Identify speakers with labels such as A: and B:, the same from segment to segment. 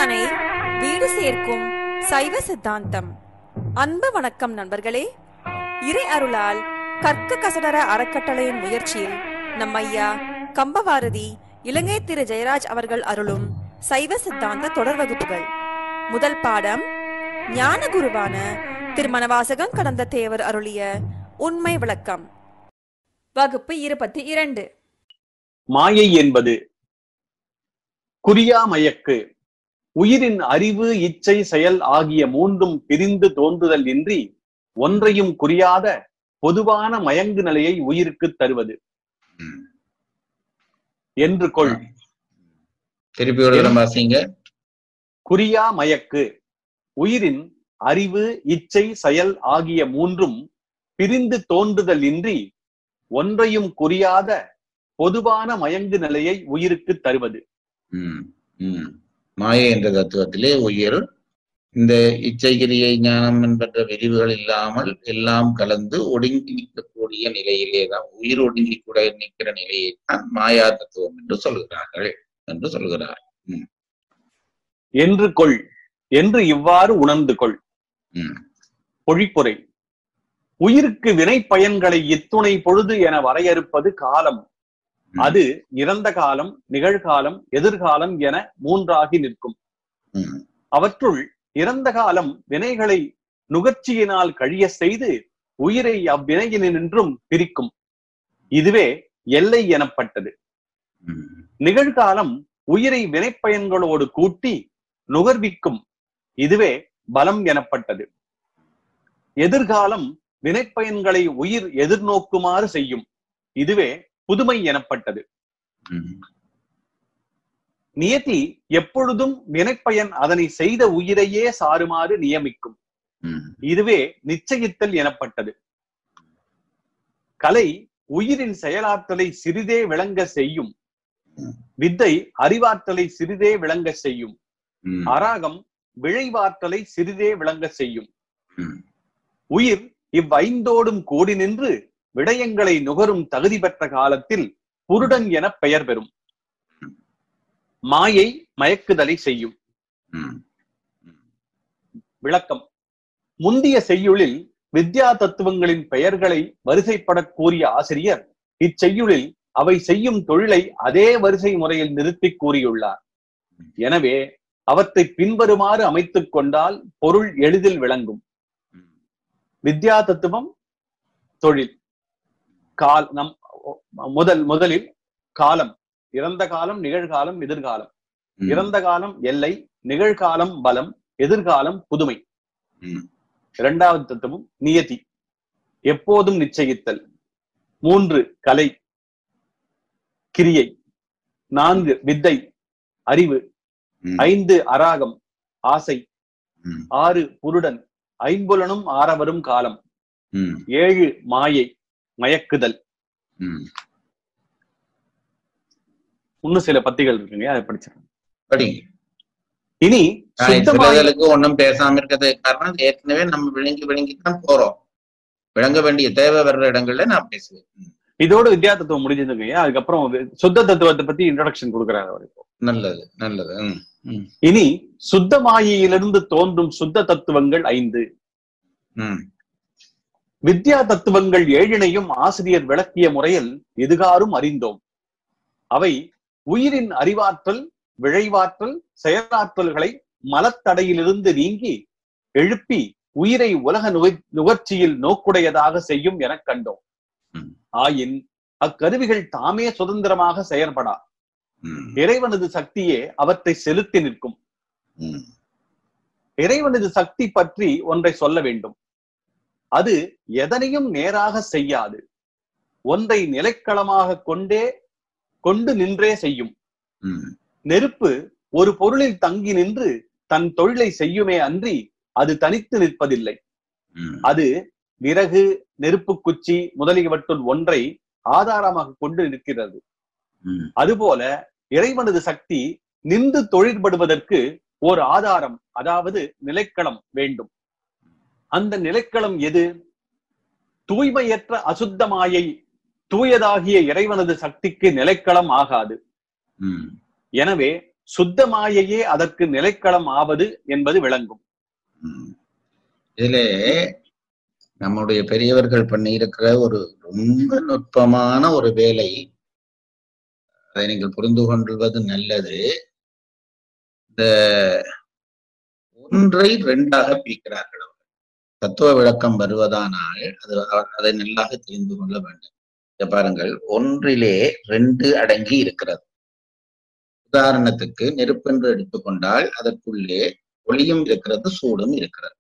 A: தனை வீடு சேர்க்கும் சைவ சித்தாந்தம் அன்பு வணக்கம் நண்பர்களே இறை அருளால் கற்க கசடர அறக்கட்டளையின் முயற்சியில் நம் ஐயா கம்பவாரதி இலங்கை திரு ஜெயராஜ் அவர்கள் அருளும் சைவ சித்தாந்த தொடர் வகுப்புகள் முதல் பாடம் ஞான குருவான திருமணவாசகம் கடந்த தேவர் அருளிய உண்மை விளக்கம் வகுப்பு இருபத்தி இரண்டு
B: மாயை என்பது குறியாமயக்கு உயிரின் அறிவு இச்சை செயல் ஆகிய மூன்றும் பிரிந்து தோன்றுதல் இன்றி ஒன்றையும் குறியாத பொதுவான மயங்கு நிலையை உயிருக்கு தருவது
C: ம்.
B: என்று கொள்
C: திருப்பி ஒரு தரம் வாசிங்க
B: குறியா மயக்கு உயிரின் அறிவு இச்சை செயல் ஆகிய மூன்றும் பிரிந்து தோன்றுதல் இன்றி ஒன்றையும் குறியாத பொதுவான மயங்கு நிலையை உயிருக்கு தருவது
C: ம், ம். மாயை என்ற தத்துவத்திலே உயிர் இந்த இச்சைகிரியை ஞானம் என்பன்ற விரிவுகள் இல்லாமல் எல்லாம் கலந்து ஒடுங்கி நிற்கக்கூடிய நிலையிலே தான் உயிர் ஒடுங்கி கூட நிற்கிற நிலையை தான் மாயா தத்துவம் என்று சொல்கிறார்கள் என்று சொல்கிறார்
B: என்று கொள் என்று இவ்வாறு உணர்ந்து கொள்
C: ம்,
B: பொழிப்புரை உயிருக்கு வினை பயன்களை இத்துணை பொழுது என வரையறுப்பது காலம்
C: ம்,
B: அது இறந்த காலம் நிகழ்காலம் எதிர்காலம் என மூன்றாகி நிற்கும்
C: ம்,
B: அவற்றுள் இறந்த காலம் வினைகளை நுகர்ச்சியினால் கழிய செய்து உயிரை அவ்வினையினின்றும் பிரிக்கும் இதுவே எல்லை எனப்பட்டது
C: ம்,
B: நிகழ்காலம் உயிரை வினைப்பயன்களோடு கூட்டி நுகர்விக்கும் இதுவே பலம் எனப்பட்டது எதிர்காலம் வினைப்பயன்களை உயிர் எதிர்நோக்குமாறு செய்யும் இதுவே புதுமை எனப்பட்டது
C: ம்,
B: நியதி எப்பொழுதும் வினைப்பயன் அதனை செய்த உயிரையே சாருமாறு நியமிக்கும்
C: ம்,
B: இதுவே நிச்சயித்தல் எனப்பட்டது கலை உயிரின் செயலாற்றலை சிறிதே விளங்க செய்யும் வித்தை அறிவாற்றலை சிறிதே விளங்க செய்யும்
C: ம்,
B: அராகம் விழைவாற்றலை சிறிதே விளங்க செய்யும்
C: ம்,
B: உயிர் இவ்வைந்தோடும் கூடி நின்று விடயங்களை நுகரும் தகுதி பெற்ற காலத்தில் புருடன் என பெயர் பெறும் மாயை மயக்குதலை செய்யும்
C: ம்,
B: விளக்கம் முந்திய செய்யுளில் வித்யா தத்துவங்களின் பெயர்களை வரிசைப்படக் கூறிய ஆசிரியர் இச்செய்யுளில் அவை செய்யும் தொழிலை அதே வரிசை முறையில் நிறுத்தி கூறியுள்ளார் எனவே அவற்றை பின்வருமாறு அமைத்துக் கொண்டால் பொருள் எளிதில் விளங்கும்
C: ம்,
B: வித்யா தத்துவம் தொழில் கால் நம் முதல் முதலில் காலம் இறந்த காலம் நிகழ்காலம் எதிர்காலம்
C: ம்,
B: இறந்த காலம் எல்லை நிகழ்காலம் பலம் எதிர்காலம் புதுமை
C: ம்,
B: இரண்டாவது தத்துவம் நியதி எப்போதும் நிச்சயித்தல் மூன்று கலை கிரியை நான்கு வித்தை அறிவு
C: ம்,
B: ஐந்து அராகம் ஆசை
C: ம்,
B: ஆறு புருடன் ஐம்புலனும் ஆரவரும் காலம்
C: ம்,
B: ஏழு மாயை மயக்குதல்
C: ம்.
B: இன்னும் சில பத்திகள் இருக்குங்க அதை படிச்சிருக்கேன்
C: படிங்க
B: இனி
C: ஆஹ்
B: சுத்தமாய்
C: சிலர்களுக்கு ஒண்ணும் பேசாம இருக்கிறது காரணம் ஏற்கனவே நம்ம விளங்கி விளங்கி தான் போறோம் விளங்க வேண்டிய தேவை வர்ற இடங்கள்ல நான் பேசுவேன் ம்,
B: இதோட வித்யா தத்துவம் முடிஞ்சதுங்க அதுக்கப்புறம் வி- சுத்த தத்துவத்தை பத்தி இன்ட்ரோடக்ஷன் கொடுக்குறாரு அவர் இப்போ.
C: நல்லது நல்லது ம், ம்,
B: இனி சுத்த மாயையிலிருந்து தோன்றும் சுத்த தத்துவங்கள் ஐந்து
C: ம்,
B: வித்யா தத்துவங்கள் ஏழினையும் ஆசிரியர் விளக்கிய முறையில் எதுகாரும் அறிந்தோம் அவை உயிரின் அறிவாற்றல் விழைவாற்றல் செயலாற்றல்களை மலத்தடையிலிருந்து நீங்கி எழுப்பி உயிரை உலக நுகை- நுகர்ச்சியில் நோக்குடையதாக செய்யும் எனக் கண்டோம்
C: ம்.
B: ஆயின் அக்கருவிகள் தாமே சுதந்திரமாக செயற்படா
C: ம்,
B: இறைவனது சக்தியே அவற்றை செலுத்தி நிற்கும்
C: ம்,
B: இறைவனது சக்தி பற்றி ஒன்றை சொல்ல வேண்டும் அது எதனையும் நேராக செய்யாது ஒன்றை நிலைக்களமாக கொண்டே கொண்டு நின்றே செய்யும்
C: ம்,
B: நெருப்பு ஒரு பொருளில் தங்கி நின்று தன் தொழிலை செய்யுமே அன்றி அது தனித்து நிற்பதில்லை
C: ம்,
B: அது விறகு நெருப்பு குச்சி முதலியவற்றுள் ஒன்றை ஆதாரமாக கொண்டு நிற்கிறது
C: ம்,
B: அதுபோல இறைவனது சக்தி நின்று தொழிற்படுவதற்கு ஒரு ஆதாரம் அதாவது நிலைக்களம் வேண்டும் அந்த நிலைக்களம் எது தூய்மையற்ற அசுத்த மாயை தூயதாகிய இறைவனது சக்திக்கு நிலைக்களம் ஆகாது
C: ம்,
B: எனவே சுத்த மாயையே அதற்கு நிலைக்களம் ஆவது என்பது விளங்கும்
C: ம். இதிலே நம்முடைய பெரியவர்கள் பண்ணியிருக்கிற ஒரு ரொம்ப நுட்பமான ஒரு வேலை அதை நீங்கள் புரிந்து கொள்வது நல்லது இந்த ஒன்றை ரெண்டாக பிரிக்கிறார்கள் அவர்கள். தத்துவ விளக்கம் வருவதானால் அது அதை நல்லாக தெரிந்து கொள்ள வேண்டும் இங்க பாருங்கள் ஒன்றிலே ரெண்டு அடங்கி இருக்கிறது உதாரணத்துக்கு நெருப்பு என்று எடுத்துக்கொண்டால் அதற்குள்ளே ஒளியும் இருக்கிறது சூடும் இருக்கிறது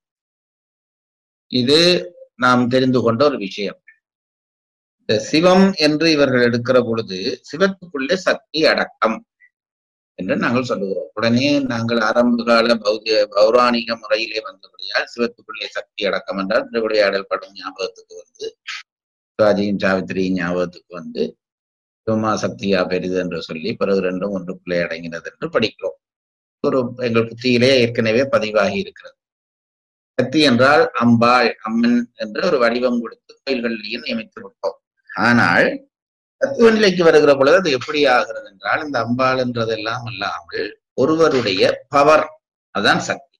C: இது நாம் தெரிந்து கொண்ட ஒரு விஷயம் இந்த சிவம் என்று இவர்கள் எடுக்கிற பொழுது சிவத்துக்குள்ளே சக்தி அடக்கம் என்று நாங்கள் சொல்லுகிறோம் உடனே நாங்கள் ஆரம்ப கால பௌதிக பௌராணிக முறையிலே வந்தபடியால் சிவத்துக்குள்ளே சக்தி அடக்கம் என்றால் திருவிளையாடல் படம் ஞாபகத்துக்கு வந்து சிவாஜியும் சாவித்திரியும் ஞாபகத்துக்கு வந்து சிவமா சக்தியா பெரிது என்று சொல்லி பிறகு ரெண்டும் ஒன்றுக்குள்ளே அடங்கினது என்று படிக்கிறோம் ஒரு எங்கள் புத்தியிலே ஏற்கனவே பதிவாகி இருக்கிறது சக்தி என்றால் அம்பாள் அம்மன் என்று ஒரு வடிவம் கொடுத்து கோயில்களிலேயும் நியமித்து விட்டோம் ஆனால் தத்துவ நிலைக்கு வருகிற பொழுது அது எப்படி ஆகிறது என்றால் இந்த அம்பாள் என்றதெல்லாம் அல்லாமல் ஒருவருடைய பவர் அதான் சக்தி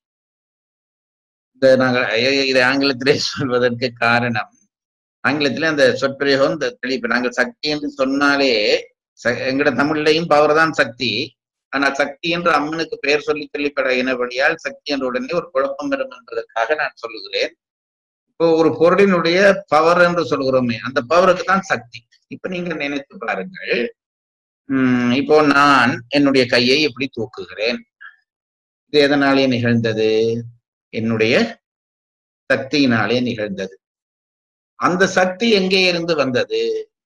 C: இந்த நாங்கள் ஐ- இதை ஆங்கிலத்திலே சொல்வதற்கு காரணம் ஆங்கிலத்திலே அந்த சொற்பிரயோகம் இந்த தெளிப்பு நாங்கள் சக்தி என்று சொன்னாலே ச- எங்கட தமிழ்லையும் பவர் தான் சக்தி ஆனா சக்தி என்று அம்மனுக்கு பெயர் சொல்லி சொல்லி பழகினபடியால் சக்தி என்ற உடனே ஒரு குழப்பம் வரும் என்பதற்காக நான் சொல்லுகிறேன் இப்போ ஒரு பொருளினுடைய பவர் என்று சொல்கிறோமே அந்த பவருக்கு தான் சக்தி இப்ப நீங்க நினைத்து பாருங்கள் உம் இப்போ நான் என்னுடைய கையை எப்படி தூக்குகிறேன் இது எதனாலே நிகழ்ந்தது என்னுடைய சக்தியினாலே நிகழ்ந்தது அந்த சக்தி எங்கே இருந்து வந்தது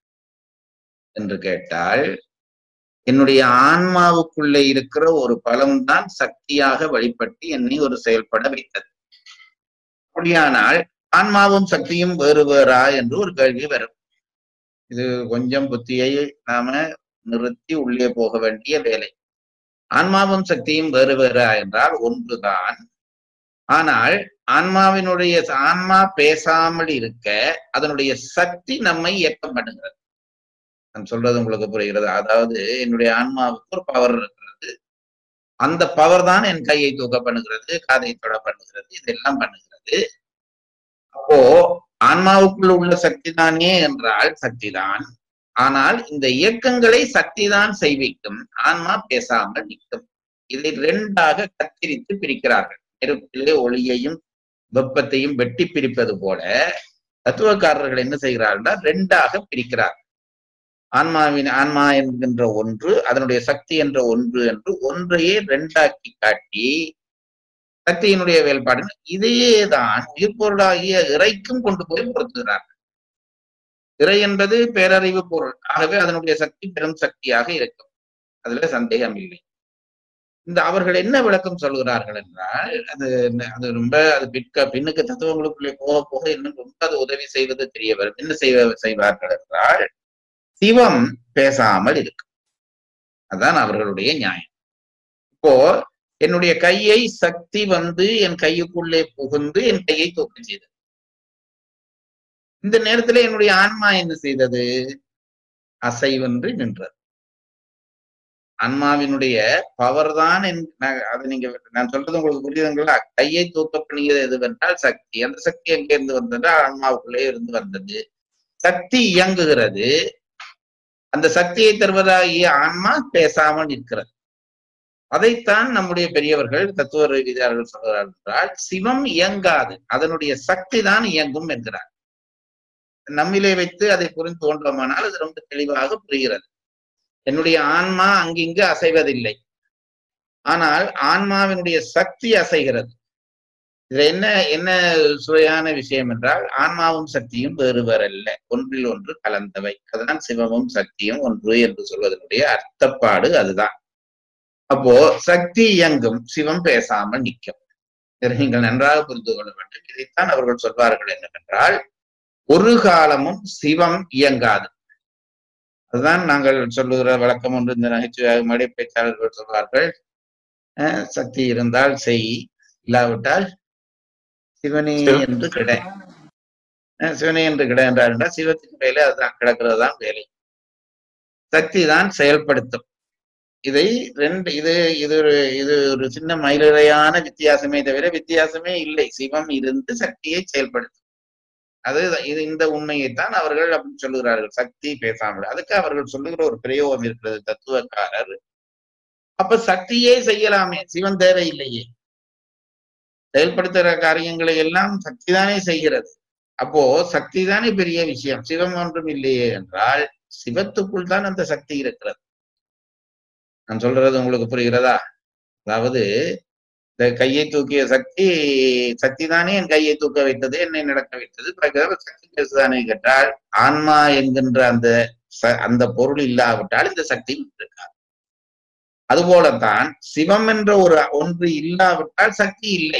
C: என்று கேட்டால் என்னுடைய ஆன்மாவுக்குள்ளே இருக்கிற ஒரு பலம்தான் சக்தியாக வழிபட்டு என்னை ஒரு செயல்பட வைத்தது அப்படியானால் ஆன்மாவும் சக்தியும் வேறு வேறா என்று ஒரு கேள்வி வரும் இது கொஞ்சம் புத்தியை நாம நிறுத்தி உள்ளே போக வேண்டிய வேலை ஆன்மாவும் சக்தியும் வேறு வேறா என்றால் ஒன்றுதான் ஆனால் ஆன்மாவினுடைய ஆன்மா பேசாமல் இருக்க அதனுடைய சக்தி நம்மை இயக்கம் பண்ணுகிறது நான் சொல்றது உங்களுக்கு புரிகிறது அதாவது என்னுடைய ஆன்மாவுக்கு ஒரு பவர் இருக்கிறது அந்த பவர் தான் என் கையை தூக்க பண்ணுகிறது காதை தொட பண்ணுகிறது இதெல்லாம் பண்ணுகிறது அப்போ ஆன்மாவுக்குள்ள உள்ள சக்தி தானே என்றால் சக்தி தான் ஆனால் இந்த இயக்கங்களை சக்தி தான் செய்விக்கும் ஆன்மா பேசாமல் நிற்கும் இதை ரெண்டாக கத்திரித்து பிரிக்கிறார்கள் நெருப்பிலே ஒளியையும் வெப்பத்தையும் வெட்டி பிரிப்பது போல தத்துவக்காரர்கள் என்ன செய்கிறார்கள் ரெண்டாக பிரிக்கிறார்கள் ஆன்மாவின் ஆன்மா என்கின்ற ஒன்று அதனுடைய சக்தி என்ற ஒன்று என்று ஒன்றையே ரெண்டாக்கி காட்டி சக்தியினுடைய வேறுபாடு இதையே தான் உயிர்பொருளாகிய இறைக்கும் கொண்டு போய் பொருத்துகிறார்கள் இறை என்பது பேரறிவு பொருள் ஆகவே அதனுடைய சக்தி பெரும் சக்தியாக இருக்கும் அதுல சந்தேகம் இல்லை இந்த அவர்கள் என்ன விளக்கம் சொல்கிறார்கள் என்றால் அது என்ன- அது ரொம்ப அது பிற்க பின்னுக்கு தத்துவங்களுக்குள்ளே போக போக இன்னும் ரொம்ப அது உதவி செய்வது தெரிய வரும் என்ன செய்வ செய்வார்கள் என்றால் சிவம் பேசாமல் இருக்கும் அதான் அவர்களுடைய நியாயம் இப்போ என்னுடைய கையை சக்தி வந்து என் கையுக்குள்ளே புகுந்து என் கையை தூக்க செய்தது இந்த நேரத்துல என்னுடைய ஆன்மா என்ன செய்தது அசைவென்று நின்றது ஆன்மாவினுடைய பவர் தான் என்- நான் அதை நீங்க நான் சொல்றது உங்களுக்கு புரியுதுங்களா கையை தூக்க பண்ணியது எதுவென்றால் சக்தி அந்த சக்தி எங்க இருந்து வந்தது ஆன்மாவுக்குள்ளே இருந்து வந்தது சக்தி இயங்குகிறது அந்த சக்தியை தருவதாகிய ஆன்மா பேசாமல் நிற்கிறது அதைத்தான் நம்முடைய பெரியவர்கள் தத்துவ ரீதியாளர்கள் சொல்கிறார்கள் என்றால் சிவம் இயங்காது அதனுடைய சக்தி தான் இயங்கும் என்கிறார் நம்மிலே வைத்து அதை புரிந்து கொண்டோமானால் அது ரொம்ப தெளிவாக புரிகிறது என்னுடைய ஆன்மா அங்கிங்கு அசைவதில்லை ஆனால் ஆன்மாவினுடைய சக்தி அசைகிறது இதுல என்ன என்ன சுவையான விஷயம் என்றால் ஆன்மாவும் சக்தியும் வேறு வேறல்ல ஒன்றில் ஒன்று கலந்தவை அதுதான் சிவமும் சக்தியும் ஒன்று என்று சொல்வதனுடைய அர்த்தப்பாடு அதுதான் அப்போ சக்தி இயங்கும் சிவம் பேசாமல் நிற்கும் இதை நீங்கள் நன்றாக புரிந்து கொள்ள வேண்டும் இதைத்தான் அவர்கள் சொல்வார்கள் என்னவென்றால் ஒரு காலமும் சிவம் இயங்காது அதுதான் நாங்கள் சொல்லுகிற வழக்கம் ஒன்று இந்த நகைச்சுவை மடி பேச்சாளர்கள் சொல்வார்கள் அஹ், சக்தி இருந்தால் செய் இல்லாவிட்டால் சிவனே
B: சிவ-
C: என்று கிட அஹ், சிவனே என்று கிட என்றார் என்றால் சிவத்தின் வேலை அதுதான் கிடக்கிறது தான் வேலை சக்தி தான் செயல்படுத்தும் இதை ரெண்டு இது இது ஒரு இது ஒரு சின்ன மயிலிழையான வித்தியாசமே தவிர வித்தியாசமே இல்லை சிவம் இருந்து சக்தியை செயல்படுத்தும் அது இது இந்த உண்மையைத்தான் அவர்கள் அப்படி சொல்லுகிறார்கள் சக்தி பேசாமல் அதுக்கு அவர்கள் சொல்லுகிற ஒரு பிரயோகம் இருக்கிறது தத்துவக்காரர் அப்ப சக்தியே செய்யலாமே சிவன் தேவையில்லையே செயல்படுத்துகிற காரியங்களை எல்லாம் சக்தி தானே செய்கிறது அப்போ சக்தி தானே பெரிய விஷயம் சிவம் ஒன்றும் இல்லையே என்றால் சிவத்துக்குள் தான் அந்த சக்தி இருக்கிறது நான் சொல்றது உங்களுக்கு புரிகிறதா அதாவது இந்த கையை தூக்கிய சக்தி சக்தி தானே என் கையை தூக்க வைத்தது என்னை நடக்க வைத்தது பிறகு சக்தி பேசுதானே கேட்டால் ஆன்மா என்கின்ற அந்த ச- அந்த பொருள் இல்லாவிட்டால் இந்த சக்தி இருக்காது அதுபோலத்தான் சிவம் என்ற ஒரு ஒன்று இல்லாவிட்டால் சக்தி இல்லை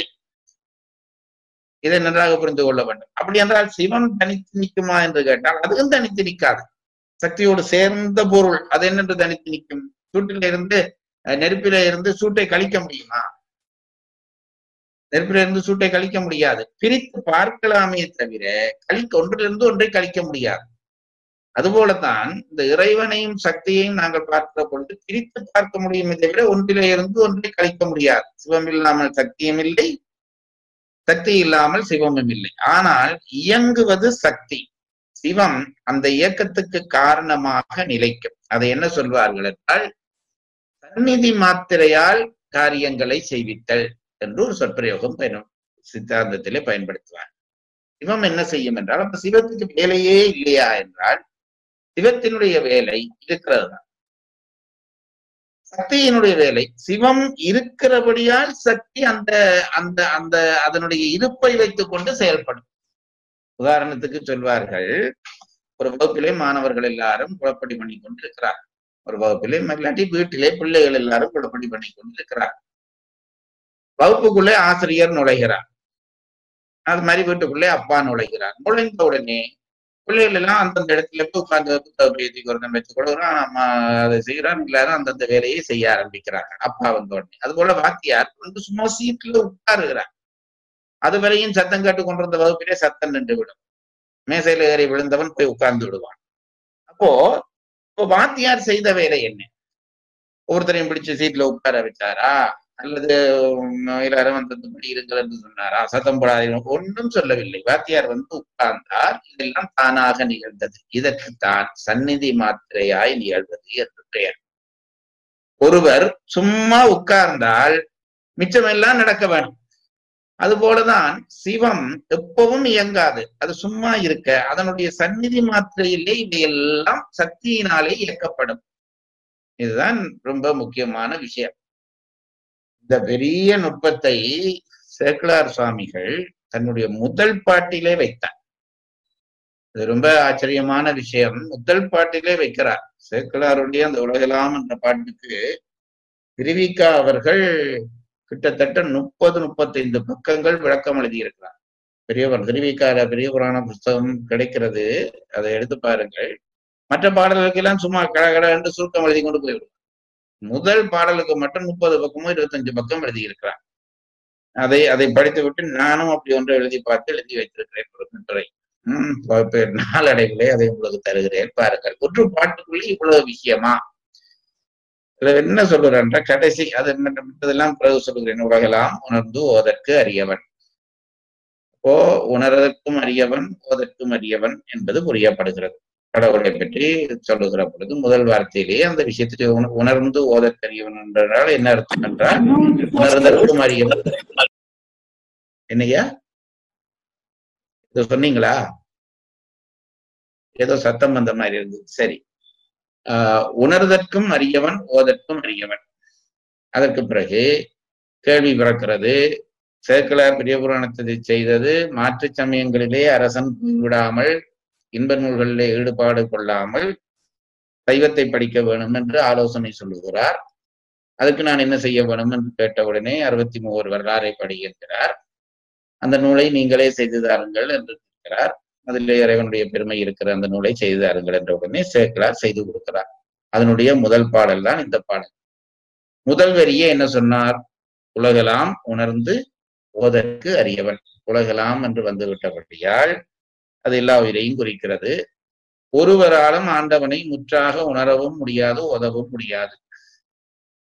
C: இதை நன்றாக புரிந்து கொள்ள வேண்டும் அப்படி என்றால் சிவம் தனித்து நிற்குமா என்று கேட்டால் அதுவும் தனித்து நிற்காது சக்தியோடு சேர்ந்த பொருள் அது என்னென்று தனித்து நிற்கும் சூட்டில இருந்து அஹ், நெருப்பில இருந்து சூட்டை கழிக்க முடியுமா நெருப்பில இருந்து சூட்டை கழிக்க முடியாது பிரித்து பார்க்கலாமே தவிர கழிக்க ஒன்றிலிருந்து ஒன்றை கழிக்க முடியாது அதுபோலத்தான் இந்த இறைவனையும் சக்தியையும் நாங்கள் பார்க்கிற பொழுது பிரித்து பார்க்க முடியுமே தவிர ஒன்றிலே இருந்து ஒன்றை கழிக்க முடியாது சிவம் இல்லாமல் சக்தியும் இல்லை சக்தி இல்லாமல் சிவமும் இல்லை ஆனால் இயங்குவது சக்தி சிவம் அந்த இயக்கத்துக்கு காரணமாக நிலைக்கும் அதை என்ன சொல்வார்கள் என்றால் சந்நிதி மாத்திரையால் காரியங்களை செய்வித்தல் என்று ஒரு சொற்பிரயோகம் பயனும் சித்தாந்தத்திலே பயன்படுத்துவார் சிவம் என்ன செய்யும் என்றால் அப்ப சிவத்துக்கு வேலையே இல்லையா என்றால் சிவத்தினுடைய வேலை இருக்கிறது தான் சக்தியினுடைய வேலை சிவம் இருக்கிறபடியால் சக்தி அந்த அந்த அந்த அதனுடைய இருப்பை வைத்துக் கொண்டு செயல்படும் உதாரணத்துக்கு சொல்வார்கள் ஒரு வகுப்பிலே மாணவர்கள் எல்லாரும் குழப்படி பண்ணி கொண்டிருக்கிறார் ஒரு வகுப்பிலே இல்லாட்டி வீட்டிலே பிள்ளைகள் எல்லாரும் குழப்படி பண்ணி கொண்டிருக்கிறார் வகுப்புக்குள்ளே ஆசிரியர் நுழைகிறார் அது மாதிரி வீட்டுக்குள்ளே அப்பா நுழைகிறார் நுழைந்த உடனே பிள்ளைகள் எல்லாம் அந்தந்த இடத்துல போய் உட்கார்ந்து புத்தகம் எழுதி கொடுத்தம் வச்சு கொடுக்குறான் அம்மா அதை செய்யறான் எல்லாரும் அந்தந்த வேலையை செய்ய ஆரம்பிக்கிறாங்க அப்பா வந்த உடனே அது போல வாத்தியார் வந்து சும்மா சீட்ல உட்காருகிறார் அது வரையும் சத்தம் கேட்டு கொண்டிருந்த வகுப்பிலே சத்தம் நின்று விடும் மேசையில ஏறி விழுந்தவன் போய் உட்கார்ந்து விடுவான் அப்போ இப்போ வாத்தியார் செய்த வேலை என்ன ஒவ்வொருத்தரையும் பிடிச்சு சீட்ல உட்கார வச்சாரா அல்லது உம், எல்லாரும் அந்தந்தபடி இருங்கள் என்று சொன்னாரா சத்தம் போடாதீங்க ஒன்றும் சொல்லவில்லை வாத்தியார் வந்து உட்கார்ந்தார் இதெல்லாம் தானாக நிகழ்ந்தது இதற்குத்தான் சந்நிதி மாத்திரையாய் நிகழ்வது என்று பெயர் ஒருவர் சும்மா உட்கார்ந்தால் மிச்சமெல்லாம் நடக்க வேண்டும் அதுபோலதான் சிவம் எப்பவும் இயங்காது அது சும்மா இருக்க அதனுடைய சந்நிதி மாத்திரையிலே இவையெல்லாம் சக்தியினாலே இயக்கப்படும் இதுதான் ரொம்ப முக்கியமான விஷயம் இந்த பெரிய நுட்பத்தை சேக்கலார் சுவாமிகள் தன்னுடைய முதல் பாட்டிலே வைத்தார் இது ரொம்ப ஆச்சரியமான விஷயம் முதல் பாட்டிலே வைக்கிறார் சேக்கலாருடைய அந்த உலகலாம் என்ற பாட்டுக்கு திருவிக்கா அவர்கள் கிட்டத்தட்ட முப்பது முப்பத்தைந்து பக்கங்கள் விளக்கம் எழுதியிருக்கிறார் பெரியவர் திருவிக்கார பெரிய புராண புஸ்தகம் கிடைக்கிறது அதை எடுத்து பாருங்கள் மற்ற பாடல்களுக்கெல்லாம் சும்மா கடகட என்று சுருக்கம் எழுதி கொண்டு போய்விடும் முதல் பாடலுக்கு மட்டும் முப்பது பக்கமோ இருபத்தஞ்சு பக்கம் எழுதியிருக்கிறார் அதை அதை படித்து விட்டு நானும் அப்படி ஒன்று எழுதி பார்த்து எழுதி வைத்திருக்கிறேன் ஒரு கட்டுரை உம் வகுப்பு நாளடைவிலே அதை உங்களுக்கு தருகிறேன் பாருங்கள் ஒன்று பாட்டுக்குள்ளே இவ்வளவு விஷயமா இதுல என்ன சொல்லுறேன்ற கடைசி அது என்ன- மற்றதெல்லாம் பிறகு சொல்லுகிறேன் உலகெல்லாம் உணர்ந்து ஓதற்கு அறியவன் அப்போ உணர்வதற்கும் அறியவன் ஓதற்கும் அறியவன் என்பது புரியப்படுகிறது கடவுளை பற்றி சொல்லுகிற பொழுது முதல் வார்த்தையிலேயே அந்த விஷயத்தை உண- உணர்ந்து ஓதற்கரியவன் என்றால் என்ன அர்த்தம் என்றால் உணர்தற்கும் அறியவன் என்னையா இதை சொன்னீங்களா ஏதோ சத்தம் வந்த மாதிரி இருந்தது சரி ஆஹ் உணர்தற்கும் அறியவன் ஓதற்கும் அறியவன் அதற்கு பிறகு கேள்வி பிறக்கிறது சேக்கலார் பெரிய புராணத்தை செய்தது மாற்று சமயங்களிலே அரசன் விடாமல் இன்ப நூல்களிலே ஈடுபாடு கொள்ளாமல் சைவத்தை படிக்க வேணும் என்று ஆலோசனை சொல்லுகிறார் அதுக்கு நான் என்ன செய்ய வேணும் என்று கேட்டவுடனே அறுபத்தி மூவர் வரலாறை படிக்கிறார் அந்த நூலை நீங்களே செய்து தாருங்கள் என்று கேட்கிறார் அதிலே இறைவனுடைய பெருமை இருக்கிற அந்த நூலை செய்து தாருங்கள் என்ற உடனே சேக்கலார் செய்து கொடுக்கிறார் அதனுடைய முதல் பாடல் தான் இந்த பாடல் முதல் வரியே என்ன சொன்னார் உலகெல்லாம் உணர்ந்து ஓதற்கு அறியவன் உலகெல்லாம் என்று வந்து விட்டபடியால் அது எல்லா உயிரையும் குறிக்கிறது ஒருவராலும் ஆண்டவனை முற்றாக உணரவும் முடியாது உதவும் முடியாது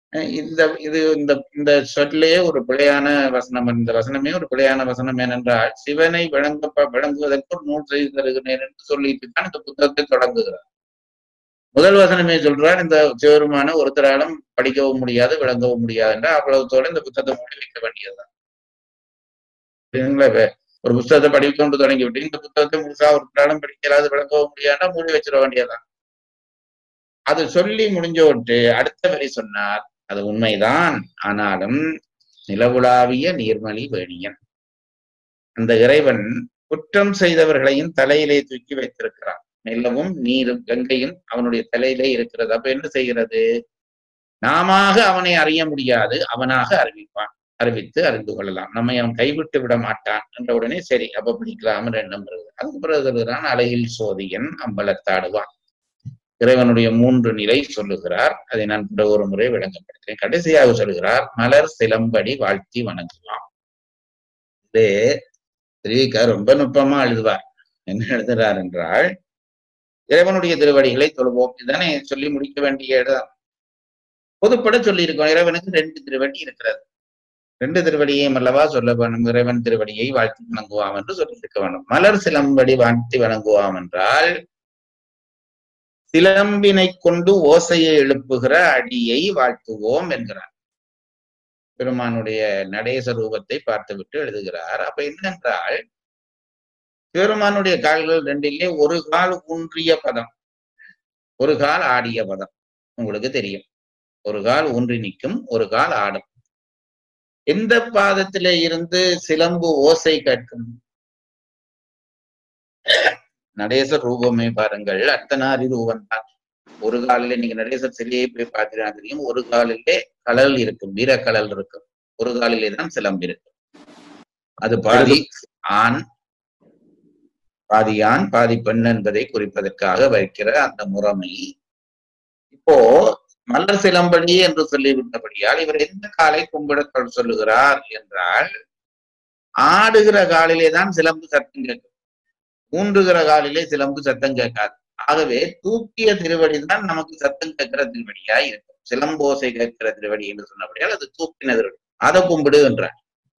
C: அஹ் இந்த இது இந்த இந்த சொல்லே ஒரு பிழையான வசனம் இந்த வசனமே ஒரு பிழையான வசனம் ஏனென்றால் சிவனை விளங்க விளங்குவதற்கு ஒரு நூல் செய்து தருகிறேன் என்று சொல்லிட்டு தான் இந்த புத்தகத்தை தொடங்குகிறார் முதல் வசனமே சொல்றார் இந்த சிவருமான ஒருத்தராலும் படிக்கவும் முடியாது விளங்கவும் முடியாது என்ற அவ்வளவுத்தோட இந்த புத்தகத்தை மூடி வைக்க வேண்டியதுதான் புரியுதுங்களா இப்ப ஒரு புத்தகத்தை படிக்கொண்டு தொடங்கி விட்டு இந்த புத்தகத்தை முழுசா ஒருத்தராலும் படிக்கலாது விளங்கவும் முடியாதுன்னா மூடி வச்சிட வேண்டியதுதான் அது சொல்லி முடிஞ்ச விட்டு அடுத்த வரி சொன்னார் அது உண்மைதான் ஆனாலும் நிலவுலாவிய நீர்மலி வேணியன் அந்த இறைவன் குற்றம் செய்தவர்களையும் தலையிலே தூக்கி வைத்திருக்கிறான் நிலவும் நீரும் கங்கையும் அவனுடைய தலையிலே இருக்கிறது அப்ப என்ன செய்கிறது நாமாக அவனை அறிய முடியாது அவனாக அறிவிப்பான் அறிவித்து அறிந்து கொள்ளலாம் நம்மை அவன் கைவிட்டு விட மாட்டான் என்ற உடனே சரி அப்ப பிடிக்கலாம் எண்ணம் வருது அதுக்கு பிறகு சொல்லுகிறான் அலையில் சோதியன் அம்பலத்தாடுவான் இறைவனுடைய மூன்று நிலை சொல்லுகிறார் அதை நான் பிற ஒரு முறை விளங்கப்படுத்துறேன் கடைசியாக சொல்லுகிறார் மலர் சிலம்படி வாழ்த்தி வணங்குவான் இது திருவிக்கா ரொம்ப நுட்பமா எழுதுவார் என்ன எழுதுறார் என்றால் இறைவனுடைய திருவடிகளை தொழுவோம் இதுதானே சொல்லி முடிக்க வேண்டிய இடம் பொதுப்பட சொல்லியிருக்கோம் இறைவனுக்கு ரெண்டு திருவடி இருக்கிறது ரெண்டு திருவடியையும் அல்லவா சொல்ல வேணும் இறைவன் திருவடியை வாழ்த்தி வணங்குவாம் என்று சொல்லியிருக்க வேண்டும் மலர் சிலம்படி வாழ்த்தி வணங்குவாம் என்றால் சிலம்பினை கொண்டு ஓசையை எழுப்புகிற அடியை வாழ்த்துவோம் என்கிறார் பெருமானுடைய நடேச ரூபத்தை பார்த்துவிட்டு எழுதுகிறார் அப்ப என்னென்றால் பெருமானுடைய கால்கள் ரெண்டிலே ஒரு கால் ஊன்றிய பதம் ஒரு கால் ஆடிய பதம் உங்களுக்கு தெரியும் ஒரு கால் ஊன்றி நிற்கும் ஒரு கால் ஆடும் எந்த பாதத்திலே இருந்து சிலம்பு ஓசை கேட்கும் நடேசர் ரூபமே பாருங்கள் அர்த்தநாரி ரூபம் தான் ஒரு காலிலே நீங்க நடேசர் சிலையை போய் பார்க்கிறா தெரியும் ஒரு காலிலே கலல் இருக்கும் வீரக்கலல் இருக்கும் ஒரு காலிலே தான் சிலம்பு இருக்கும் அது பாதி ஆண் பாதி ஆண் பாதி பெண் என்பதை குறிப்பதற்காக வைக்கிற அந்த முறைமை இப்போ மலர் சிலம்படி என்று சொல்லிவிட்டபடியால் இவர் எந்த காலை கும்பிட சொல்லுகிறார் என்றால் ஆடுகிற காலிலே தான் சிலம்பு சத்தம் கேட்கும் ஊன்றுகிற காலிலே சிலம்பு சத்தம் கேட்காது ஆகவே தூக்கிய திருவடி தான் நமக்கு சத்தம் கேட்கிற திருவடியா இருக்கும் சிலம்போசை கேட்கிற திருவடி என்று சொன்னபடியால் அது தூக்கின திருவடி அதை கும்பிடு என்றார்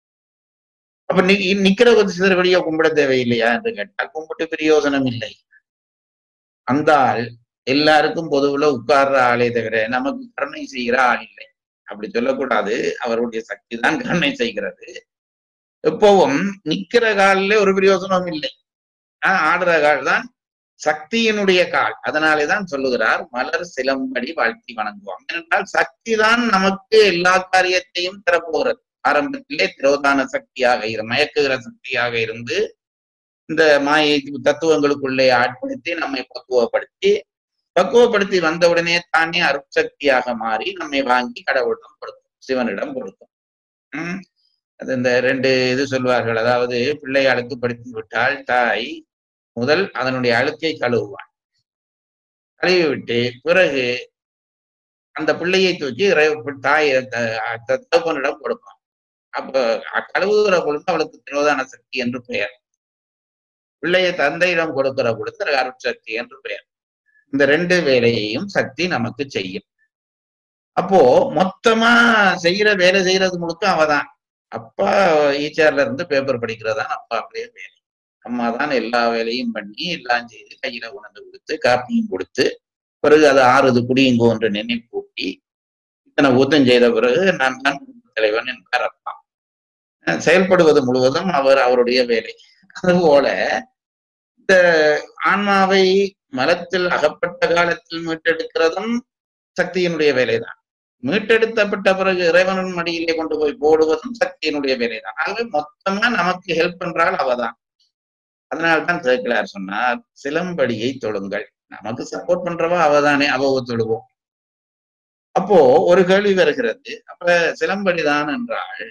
C: அப்ப நீ நிக்கிற ஒரு திருவடியை கும்பிட தேவையில்லையா என்று கேட்டால் கும்பிட்டு பிரயோசனம் இல்லை அந்த ஆள் எல்லாருக்கும் பொதுவுல உட்கார்ற ஆளே தவிர நமக்கு கருணை செய்கிற ஆள் இல்லை அப்படி சொல்லக்கூடாது அவருடைய சக்தி தான் கருணை செய்கிறது எப்பவும் நிக்கிற காலிலே ஒரு பிரயோசனம் இல்லை ஆஹ் ஆடுற கால் தான் சக்தியினுடைய கால் அதனாலேதான் சொல்லுகிறார் மலர் சிலம்படி வாழ்த்தி வணங்குவாங்க ஏனென்றால் சக்தி தான் நமக்கு எல்லா காரியத்தையும் தரப்போகிறது ஆரம்பத்திலே திரோதான சக்தியாக இரு மயக்குகிற சக்தியாக இருந்து இந்த மாயை தத்துவங்களுக்குள்ளே ஆட்படுத்தி நம்மை பக்குவப்படுத்தி பக்குவப்படுத்தி வந்தவுடனே தானே அருட்சக்தியாக மாறி நம்மை வாங்கி கடவுளிடம் கொடுக்கும் சிவனிடம் கொடுக்கும் உம் அது இந்த ரெண்டு இது சொல்வார்கள் அதாவது பிள்ளை அழுக்குப்படுத்தி விட்டால் தாய் முதல் அதனுடைய அழுக்கை கழுவுவான் கழுவி விட்டு பிறகு அந்த பிள்ளையை தூக்கி தாய் தகப்பனிடம் கொடுப்பான் அப்ப கழுவுகிற பொழுது அவளுக்கு திரோதான சக்தி என்று பெயர் பிள்ளையை தந்தையிடம் கொடுக்கிற பொழுது அருட்சக்தி என்று பெயர் இந்த ரெண்டு வேலையையும் சக்தி நமக்கு செய்யும் அப்போ மொத்தமா செய்யற வேலை செய்யறது முழுக்க அவதான் அப்பா ஈச்சர்ல இருந்து பேப்பர் படிக்கிறதான் அப்பா அப்படியே வேலை அம்மா தான் எல்லா வேலையும் பண்ணி எல்லாம் செய்து கையில உணர்ந்து கொடுத்து காப்பியும் கொடுத்து பிறகு அது ஆறுது குடியுங்கோ என்று நினைவு கூட்டி இத்தனை ஊத்தம் செய்த பிறகு நான் தான் தலைவன் என்பார் அப்பா செயல்படுவது முழுவதும் அவர் அவருடைய வேலை அதுபோல இந்த ஆன்மாவை மலத்தில் அகப்பட்ட காலத்தில் மீட்டெடுக்கிறதும் சக்தியினுடைய வேலைதான் மீட்டெடுத்தப்பட்ட பிறகு இறைவனின் மடியிலே கொண்டு போய் போடுவதும் சக்தியினுடைய வேலைதான் ஆகவே மொத்தமா நமக்கு ஹெல்ப் பண்றால் அவதான் அதனால்தான் சேர்க்கலார் சொன்னார் சிலம்படியை தொழுங்கள் நமக்கு சப்போர்ட் பண்றவா அவதானே அவ தொழுவோம் அப்போ ஒரு கேள்வி வருகிறது அப்ப சிலம்படிதான் என்றால்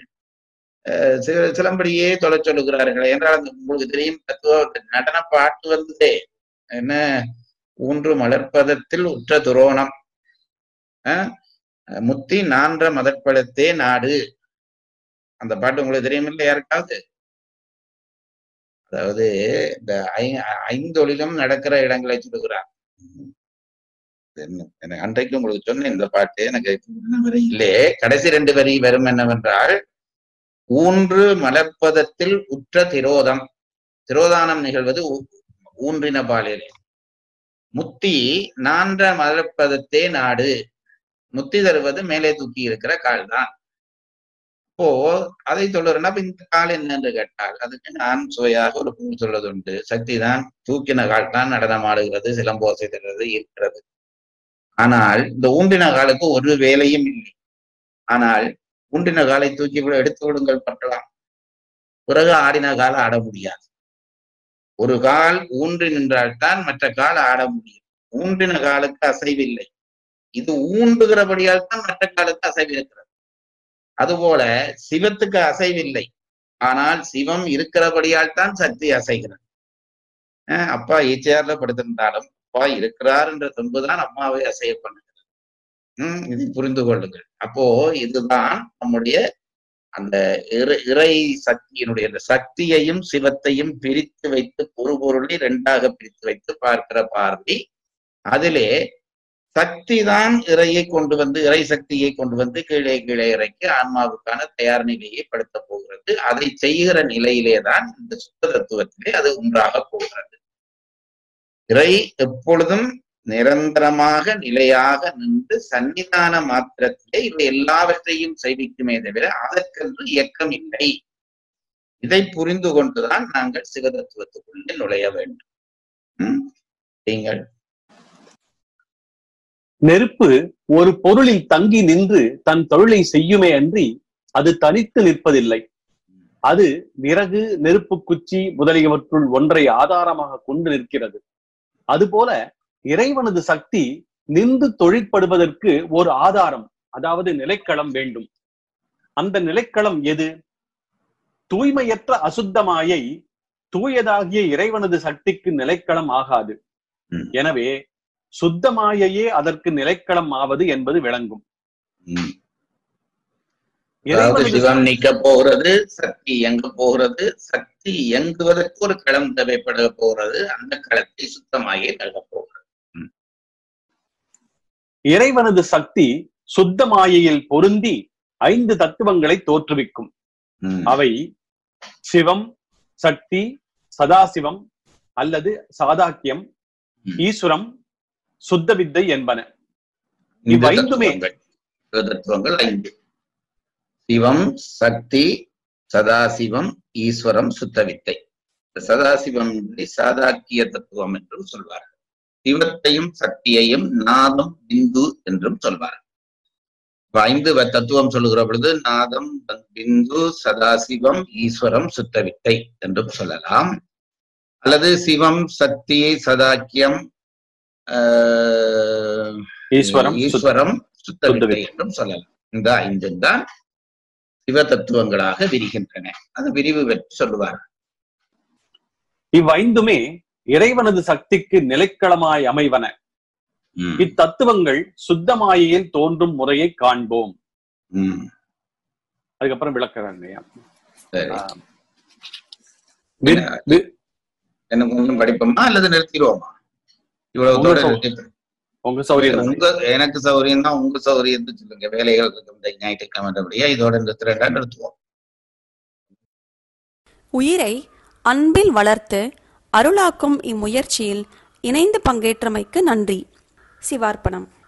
C: சிலம்படியே தொலை சொல்லுகிறார்கள் என்றால் அந்த உங்களுக்கு தெரியும் தத்துவ நடன பாட்டு வந்ததே என்ன ஊன்று மலர்ப்பதத்தில் உற்ற துரோணம் முத்தி நான்ற மதற்பழத்தே நாடு அந்த பாட்டு உங்களுக்கு தெரியும் இல்லை யாருக்காவது அதாவது இந்த ஐ ஐந்தொழிலும் நடக்கிற இடங்களை சொல்லுகிறார் என்ன- எனக்கு அன்றைக்கு உங்களுக்கு சொன்ன இந்த பாட்டு எனக்கு வரை இல்லையே கடைசி ரெண்டு வரி வரும் என்னவென்றால் ஊன்று மலர்ப்பதத்தில் உற்ற திரோதம் திரோதானம் நிகழ்வது ஊ- ஊன்றின பாலியல் முத்தி நான்ற மலர்ப்பதத்தே நாடு முத்தி தருவது மேலே தூக்கி இருக்கிற கால் தான் அப்போ அதை சொல்லுறேன்னா அப்ப இந்த கால் என்ன என்று கேட்டால் அதுக்கு நான் சுவையாக ஒரு பொருள் சொல்வது உண்டு சக்தி தான் தூக்கின கால் தான் நடனமாடுகிறது சிலம்போசை தருவது இருக்கிறது ஆனால் இந்த ஊன்றின காலுக்கு ஒரு வேலையும் இல்லை ஆனால் ஊன்றின காலை தூக்கி விட எடுத்து விடுங்கள் பற்றலாம் பிறகு ஆடின கால ஆட முடியாது ஒரு கால் ஊன்றி நின்றால்தான் மற்ற கால் ஆட முடியும் ஊன்றின காலுக்கு அசைவில்லை இது ஊன்றுகிறபடியால் தான் மற்ற காலுக்கு அசைவு இருக்கிறது அதுபோல சிவத்துக்கு அசைவில்லை ஆனால் சிவம் இருக்கிறபடியால் தான் சக்தி அசைகிறது அஹ் அப்பா ஈச்சையார்ல படுத்திருந்தாலும் அப்பா இருக்கிறார் என்ற துன்புதான் அம்மாவை அசைய பண்ணுகிறது உம் இதை புரிந்து கொள்ளுங்கள் அப்போ இதுதான் நம்முடைய அந்த இறை இறை சக்தியினுடைய அந்த சக்தியையும் சிவத்தையும் பிரித்து வைத்து ஒரு பொருளை இரண்டாக பிரித்து வைத்து பார்க்கிற பார்வை அதிலே சக்தி தான் இறையை கொண்டு வந்து இறை சக்தியை கொண்டு வந்து கீழே கீழே இறக்கி ஆன்மாவுக்கான தயார் நிலையை படுத்த போகிறது அதை செய்கிற நிலையிலே தான் இந்த சுத்த தத்துவத்திலே அது ஒன்றாக போகிறது இறை எப்பொழுதும் நிரந்தரமாக நிலையாக நின்று சன்னிதான மாத்திரத்திலே இவை எல்லாவற்றையும் செய்விக்குமே தவிர அதற்கென்று இயக்கம் இல்லை இதை புரிந்து கொண்டுதான் நாங்கள் சிவதத்துவத்துக்குள்ளே நுழைய வேண்டும் ம்? நீங்கள்
B: நெருப்பு ஒரு பொருளில் தங்கி நின்று தன் தொழிலை செய்யுமே அன்றி அது தனித்து நிற்பதில்லை அது விறகு நெருப்பு குச்சி முதலியவற்றுள் ஒன்றை ஆதாரமாக கொண்டு நிற்கிறது அதுபோல இறைவனது சக்தி நின்று தொழிற்படுவதற்கு ஒரு ஆதாரம் அதாவது நிலைக்களம் வேண்டும் அந்த நிலைக்களம் எது தூய்மையற்ற அசுத்த மாயை தூயதாகிய இறைவனது சக்திக்கு நிலைக்களம் ஆகாது
C: ம்.
B: எனவே சுத்த மாயையே அதற்கு நிலைக்களம் ஆவது என்பது விளங்கும்
C: ம். அதாவது
B: இறைவனது
C: சிவம் நீக்க போகிறது சக்தி இயங்க போகிறது சக்தி இயங்குவதற்கு ஒரு களம் தேவைப்பட போகிறது அந்த களத்தை சுத்தமாகி நல்க போகிறது
B: இறைவனது சக்தி சுத்த மாயையில் பொருந்தி ஐந்து தத்துவங்களை தோற்றுவிக்கும்
C: ம்.
B: அவை சிவம் சக்தி சதாசிவம் அல்லது சாதாக்கியம்
C: ம்.
B: ஈஸ்வரம் சுத்த வித்தை என்பன
C: இந்த
B: இவ்வைந்துமே-
C: தத்துவங்கள் இந்த தத்துவங்கள் ஐந்து சிவம் சக்தி சதாசிவம் ஈஸ்வரம் சுத்தவித்தை இந்த சதாசிவம் என்பதை சாதாக்கிய தத்துவம் என்றும் சொல்வார்கள் சிவத்தையும் சக்தியையும் நாதம் பிந்து என்றும் சொல்வார்கள் இப்ப ஐந்து வ- தத்துவம் சொல்லுகிற பொழுது நாதம் பிந்து சதாசிவம் ஈஸ்வரம் சுத்தவித்தை என்றும் சொல்லலாம் அல்லது சிவம் சக்தி சதாக்கியம் ஆஹ்,
B: ஈஸ்வரம் சுத்த-
C: ஈஸ்வரம் சுத்தவித்தை
B: சுத்தவித்தை.
C: என்றும் சொல்லலாம் இந்த ஐந்து தான் சிவ தத்துவங்களாக விரிகின்றன அது விரிவு பெற்று சொல்லுவார்
B: இவ்வைந்துமே இறைவனது சக்திக்கு நிலைக்களமாய் அமைவன
C: ம்,
B: இத்தத்துவங்கள் சுத்த மாயையில் தோன்றும் முறையை காண்போம்
C: ம்,
B: அதுக்கப்புறம் விளக்குறாங்க ஐயா.
C: சரி
B: ஆ. வி- வி-
C: எனக்கு ஒன்றும் படிப்போமா அல்லது நிறுத்திடுவோமா இவ்வளவு
B: உங்க
C: தூரம்
B: சௌ-
C: நிறுத்திட்டு
B: உங்க சௌரியம் தான்.
C: உங்க எனக்கு சௌரியம் தான் உங்க சௌரியத்தை சொல்லுங்க வேலைகள் இருக்கும் இந்த ஞாயிற்றுக்கிழமைன்றபடியா இதோட நிறுத்துறேன்டா நிறுத்துவோம்
A: உயிரை அன்பில் வளர்த்து அருளாக்கும் இம்முயற்சியில் இணைந்து பங்கேற்றமைக்கு நன்றி சிவார்ப்பணம்